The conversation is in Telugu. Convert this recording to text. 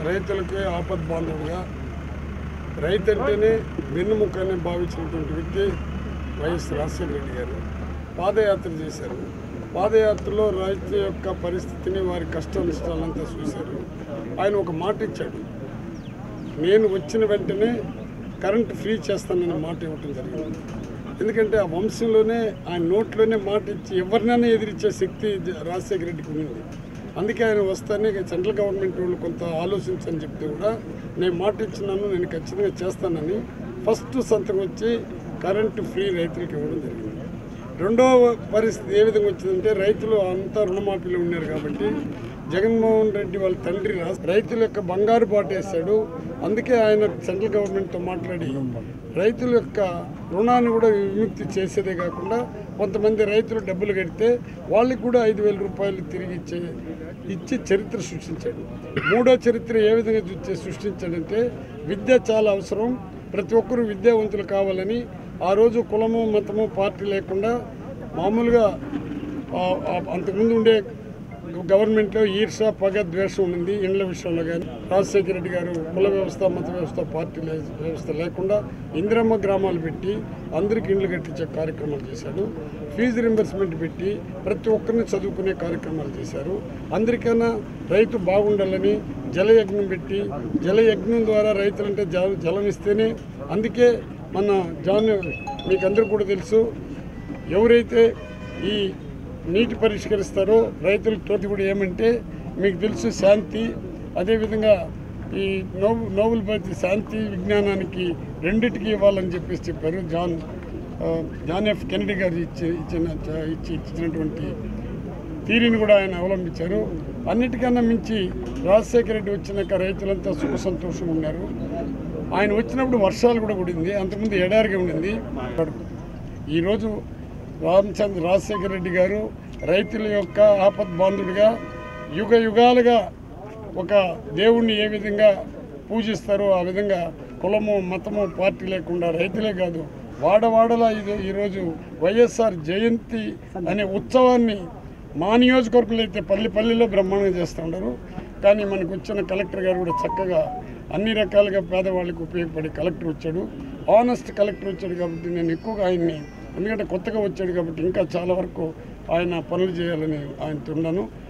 రైతులకి ఆపద్ బాంధవుడుగా రైతు అంటేనే వెన్నుముక్కని భావించినటువంటి వ్యక్తి వైఎస్ రాజశేఖర రెడ్డి గారు పాదయాత్ర చేశారు పాదయాత్రలో రైతు యొక్క పరిస్థితిని వారి కష్ట నష్టాలంతా చూశారు ఆయన ఒక మాట ఇచ్చాడు నేను వచ్చిన వెంటనే కరెంట్ ఫ్రీ చేస్తానని మాట ఇవ్వటం జరిగింది ఎందుకంటే ఆ వంశంలోనే ఆ నోట్లోనే మాట ఇచ్చి ఎవరినైనా ఎదిరించే శక్తి జ- రాజశేఖర రెడ్డికి ఉంది అందుకే ఆయన వస్తానే సెంట్రల్ గవర్నమెంట్ వాళ్ళు కొంత ఆలోచించని చెప్తే కూడా నేను మాట ఇచ్చినాను నేను ఖచ్చితంగా చేస్తానని ఫస్ట్ సంతకం వచ్చి కరెంటు ఫ్రీ రైతులకు ఇవ్వడం జరిగింది రెండో పరిస్థితి ఏ విధంగా వచ్చిందంటే రైతులు అంతా రుణమాఫీలో ఉన్నారు కాబట్టి జగన్మోహన్ రెడ్డి వాళ్ళ తండ్రి రాస్- రైతుల యొక్క బంగారు బాట వేశాడు అందుకే ఆయన సెంట్రల్ గవర్నమెంట్తో మాట్లాడి రైతుల యొక్క రుణాన్ని కూడా విముక్తి చేసేదే కాకుండా కొంతమంది రైతులు డబ్బులు కడితే వాళ్ళకి కూడా ఐదు వేల రూపాయలు తిరిగి ఇచ్చే ఇచ్చి చరిత్ర సృష్టించాడు మూడో చరిత్ర ఏ విధంగా చూస్తే సృష్టించాడంటే విద్య చాలా అవసరం ప్రతి ఒక్కరూ విద్యావంతులు కావాలని ఆ రోజు కులము మతము పార్టీ లేకుండా మామూలుగా ఆ- ఆ- అంతకుముందు ఉండే గవర్నమెంట్లో ఈర్ష పగ ద్వేషం ఉంది ఇండ్ల విషయంలో కానీ రాజశేఖర రెడ్డి గారు కుల వ్యవస్థ మత వ్యవస్థ పార్టీ లే- వ్యవస్థ లేకుండా ఇందిరమ్మ గ్రామాలు పెట్టి అందరికి ఇండ్లు కట్టించే కార్యక్రమాలు చేశాడు ఫీజు రింబర్స్మెంట్ పెట్టి ప్రతి ఒక్కరిని చదువుకునే కార్యక్రమాలు చేశారు అందరికైనా రైతు బాగుండాలని జలయజ్ఞం పెట్టి జలయజ్ఞం ద్వారా రైతులంటే జల జలం ఇస్తేనే అందుకే మన జాన్ మీకు అందరూ కూడా తెలుసు ఎవరైతే ఈ నీటి పరిష్కరిస్తారో రైతుల తోటి కూడా ఏమంటే మీకు తెలుసు శాంతి అదేవిధంగా ఈ నోబు నోబెల్ బైత్ శాంతి విజ్ఞానానికి రెండిటికి ఇవ్వాలని చెప్పేసి చెప్పారు జాన్ ఆ, జాన్ ఎఫ్ కెనడీ గారు ఇచ్చి ఇచ్చిన ఇచ్చి ఇచ్చినటువంటి తీరిని కూడా ఆయన అవలంబించారు అన్నిటికన్నా మించి రాజశేఖర రెడ్డి వచ్చినాక రైతులంతా సుఖ సంతోషం ఉన్నారు ఆయన వచ్చినప్పుడు వర్షాలు కూడా పడింది అంతకుముందు ఎడారిగా ఉండింది ఈరోజు రామచంద్ర రాజశేఖర రెడ్డి గారు రైతుల యొక్క ఆపద్ బాంధుడిగా యుగ యుగాలుగా ఒక దేవుణ్ణి ఏ విధంగా పూజిస్తారో ఆ విధంగా కులము మతము పార్టీ లేకుండా రైతులే కాదు వాడవాడలా ఇది ఈరోజు వైఎస్ఆర్ జయంతి అనే ఉత్సవాన్ని మా నియోజకవర్గంలో అయితే పల్లి పల్లిలో బ్రహ్మాండంగా చేస్తూ ఉన్నారు కానీ మనకు వచ్చిన కలెక్టర్ గారు కూడా చక్కగా అన్ని రకాలుగా పేదవాళ్ళకి ఉపయోగపడే కలెక్టర్ వచ్చాడు ఆనెస్ట్ కలెక్టర్ వచ్చాడు కాబట్టి నేను ఎక్కువగా ఆయన్ని ఎందుకంటే కొత్తగా వచ్చాడు కాబట్టి ఇంకా చాలా వరకు ఆయన పనులు చేయాలని ఆయనతో ఉన్నాను